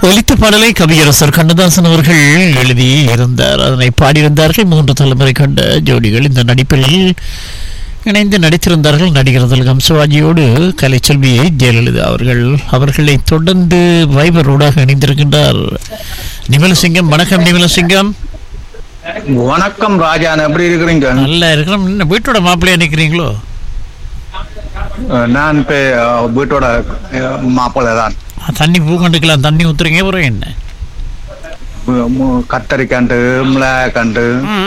ஒலித்த பாடலை கவியரசர் கண்ணதாசன் அவர்கள் எழுதி இருந்தார் அதனை பாடியிருந்தார்கள் மூன்று தலைமுறை கண்ட ஜோடிகள் இந்த நடிப்பில் இணைந்து நடித்திருந்தார்கள் நடிகர் திலகம் சிவாஜியோடு கலைச்செல்வி ஜெயலலிதா அவர்கள் அவர்களை தொடர்ந்து வைபரோடாக இணைந்திருக்கின்றார் நிமலசிங்கம் வணக்கம் நிமலசிங்கம் வணக்கம் ராஜான் எப்படி இருக்கிறீங்க நல்லா இருக்கிறோம் என்ன வீட்டோட மாப்பிள்ளையா நிற்கிறீங்களோ அஹ் நான் இப்ப அஹ், வீட்டோட மாப்பிள்ளை தான் தண்ணி பூ கண்டுக்கலாம் தண்ணி ஊத்துறீங்க அப்புறம் என்ன மு- மு- கத்தரிக்கண்டு மிளகாய்க்கண்டு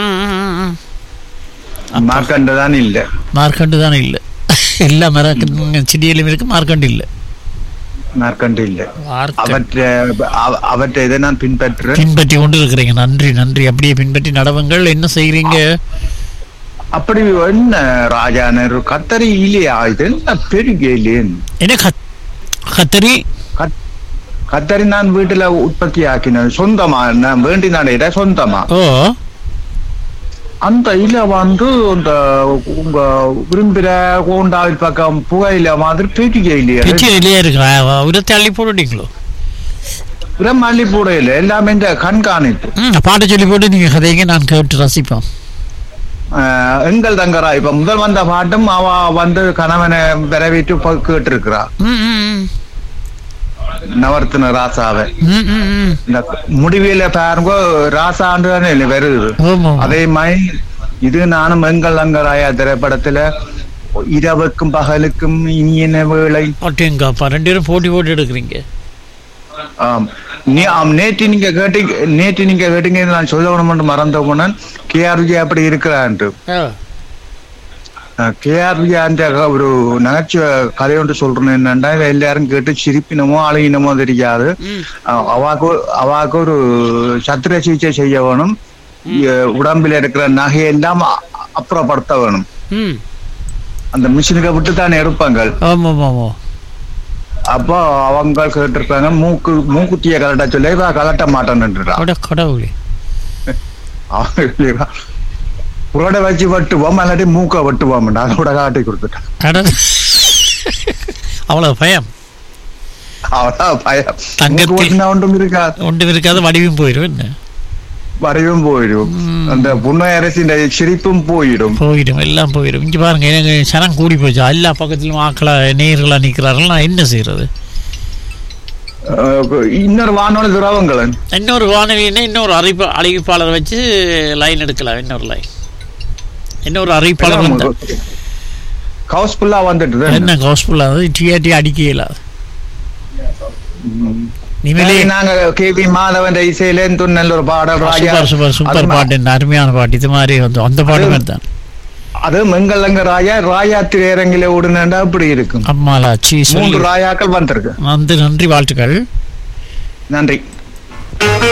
மார்க்கண்டு தான் இல்ல மார்க்கண்டு தானே இல்லை எல்லா மரக்கண்டு செடியிலும் இருக்கு மார்க்கண்டு இல்லை மார்க்கண்டு இல்ல வார்த்தை அவற்றை அவ- அவற்றை இதை நான் பின்பற்றுறேன் பின்பற்றி கொண்டு இருக்கிறீங்க நன்றி நன்றி அப்படியே பின்பற்றி நடவுங்கள் என்ன செய்கிறீங்க அப்படி என்ன ராஜான் ஒரு கத்தரி இல்லையா இது என்ன பெருக இல்லையேன்னு என்ன கத் கத்தரி கத்- கத்தரி நான் வீட்டுல உற்பத்தி ஆக்கினேன் சொந்தமா நான் வேண்டினான இடம் சொந்தமா ஓ அந்த இல வந்து இந்த உங்க விரும்புகிற கோண்டாவில் பக்கம் புகையில மாதிரி பேட்டிக்க இல்லையா பிச்சு இல்லையா இருக்கு உரத்தை அள்ளி போட்டுட்டீங்களோ மல்லி பூடையில எல்லாமே இந்த கண்காணிப்பு ம் பாட்டை சொல்லி போட்டு நீங்க கதைங்க நான் கேட்டு ரசிப்போம் ஆஹ், எங்கள் தங்கரா இப்ப முதல் வந்த பாட்டும் அவ வந்து கணவனை விரவிட்டு கேட்டு இருக்கிறா ம் ம், ம். நவர்த்தின ராசாவை ம், ம், ம். இந்த முடிவில பாருங்க ராசாண்டு தானே வருது ஆமா அதே மாதிரி இது நானும் எங்கள் தங்கராயா திரைப்படத்துல இரவுக்கும் பகலுக்கும் இனியன வேளை பாட்டுங்கப்பா ரெண்டு பேரும் போட்டி போட்டு எடுக்கிறீங்க ஆம் நீ ஆம் நேற்று நீங்க கேட்டீங்க நேற்று நீங்க கேட்டீங்க நான் சொல்லணும்னு மறந்த போனேன் கேஆர்ஜி அப்படி இருக்கிறான்ட்டு ஆ. கேஆர்ஜி அந்த ஒரு நகைச்சுவை கதை ஒன்று சொல்றேன் என்னன்னா இதை எல்லாரும் கேட்டு சிரிப்பினமோ அழகினமோ தெரியாது ம். அஹ் அவாக்கு அவாக்கு ஒரு சத்திர சிகிச்சை செய்ய வேணும் இ- உடம்பில் இருக்கிற நகையெல்லாம் அ- அப்புறப்படுத்த வேணும் ம் அந்த மிஷினுக்கு விட்டு தானே இருப்பாங்க ஆமா ஆமா ஆமா அப்போ அவங்க கேட்டிருப்பாங்க மூக்கு மூக்குத்திய கலட்ட சொல்லி இவ கலட்ட மாட்டேன்னுன்றா அட கடவுளே புரோட வச்சு வெட்டுவோம் இல்லாட்டி மூக்க வெட்டுவோம் அதோட காட்டி கொடுத்துட்டான் அட அவ்வளவு பயம் அவ்வளவு பயம் தங்கத்தில் மூக்கு வெட்டினா ஒன்றும் இருக்காது ஒன்று இருக்காத வடிவும் போயிடும் என்ன வரையும் போயிடும் அந்த புண்ணை அரசின் சிரிப்பும் போயிடும் போயிடும் எல்லாம் போயிடும் இங்க பாருங்க எனக்கு சனம் கூடி போச்சு எல்லா பக்கத்திலும் ஆக்களா நேர்களா நிக்கிறார்கள் நான் என்ன செய்யறது அஹ் இன்னொரு வானொலி துறவங்களன் இன்னொரு வானொலின்னா இன்னொரு அறிவிப்பு அறிவிப்பாளர் வச்சு லைன் எடுக்கலாம் இன்னொரு லைன் இன்னொரு அறிவிப்பாளர் வந்தா ஹவுஸ்ஃபுல்லா வந்துட்டு என்ன ஹவுஸ்ஃபுல்லாக டிஆர்டி அடிக்க இயலாது இனிமேலே நாங்க கே பி மாதவன் இசையில நல்ல ஒரு பாடல் ராஜா சூப்பர் சூப்பர் சூப்பர் அது பாட்டு என்ன அருமையான பாட்டு இது மாதிரி வந்து அந்த பாட்டு மாதிரி தான் அது மெங்கலங்க ராயா ராயா திரையரங்கில ஓடுனேன்டா அப்படி இருக்கும் அம்மாலாச்சி சொல்லி மூன்று ராயாக்கள் வந்திருக்கு வந்து நன்றி வாழ்த்துக்கள் நன்றி